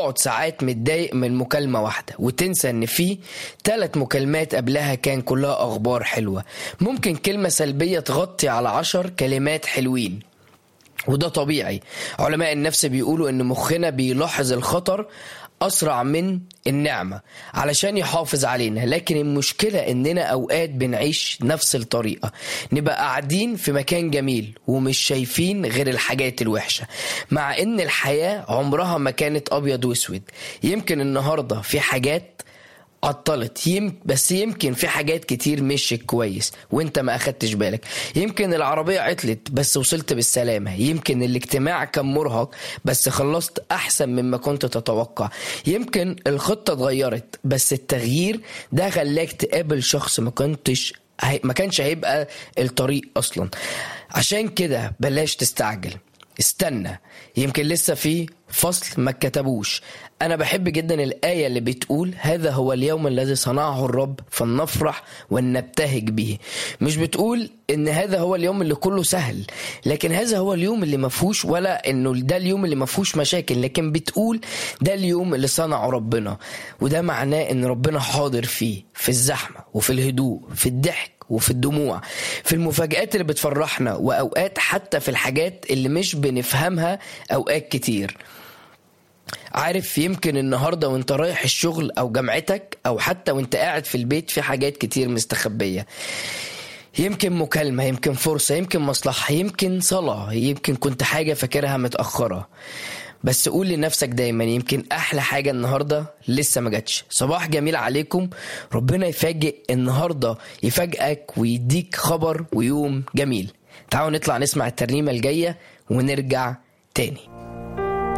تقعد ساعات متضايق من مكالمة واحدة وتنسى ان في ثلاث مكالمات قبلها كان كلها اخبار حلوة ممكن كلمة سلبية تغطي على عشر كلمات حلوين وده طبيعي علماء النفس بيقولوا ان مخنا بيلاحظ الخطر اسرع من النعمه علشان يحافظ علينا لكن المشكله اننا اوقات بنعيش نفس الطريقه نبقى قاعدين في مكان جميل ومش شايفين غير الحاجات الوحشه مع ان الحياه عمرها ما كانت ابيض واسود يمكن النهارده في حاجات عطلت يم بس يمكن في حاجات كتير مشيت كويس وانت ما اخدتش بالك يمكن العربية عطلت بس وصلت بالسلامة يمكن الاجتماع كان مرهق بس خلصت احسن مما كنت تتوقع يمكن الخطة اتغيرت بس التغيير ده خلاك تقابل شخص ما كنتش هي- ما كانش هيبقى الطريق اصلا عشان كده بلاش تستعجل استنى يمكن لسه في فصل ما اتكتبوش انا بحب جدا الايه اللي بتقول هذا هو اليوم الذي صنعه الرب فلنفرح ونبتهج به مش بتقول ان هذا هو اليوم اللي كله سهل لكن هذا هو اليوم اللي ما فيهوش ولا انه ده اليوم اللي ما فيهوش مشاكل لكن بتقول ده اليوم اللي صنعه ربنا وده معناه ان ربنا حاضر فيه في الزحمه وفي الهدوء في الضحك وفي الدموع في المفاجآت اللي بتفرحنا وأوقات حتى في الحاجات اللي مش بنفهمها أوقات كتير عارف يمكن النهاردة وانت رايح الشغل أو جامعتك أو حتى وانت قاعد في البيت في حاجات كتير مستخبية يمكن مكالمة يمكن فرصة يمكن مصلحة يمكن صلاة يمكن كنت حاجة فاكرها متأخرة بس قول لنفسك دايما يمكن احلى حاجه النهارده لسه ما جاتش صباح جميل عليكم ربنا يفاجئ النهارده يفاجئك ويديك خبر ويوم جميل تعالوا نطلع نسمع الترنيمه الجايه ونرجع تاني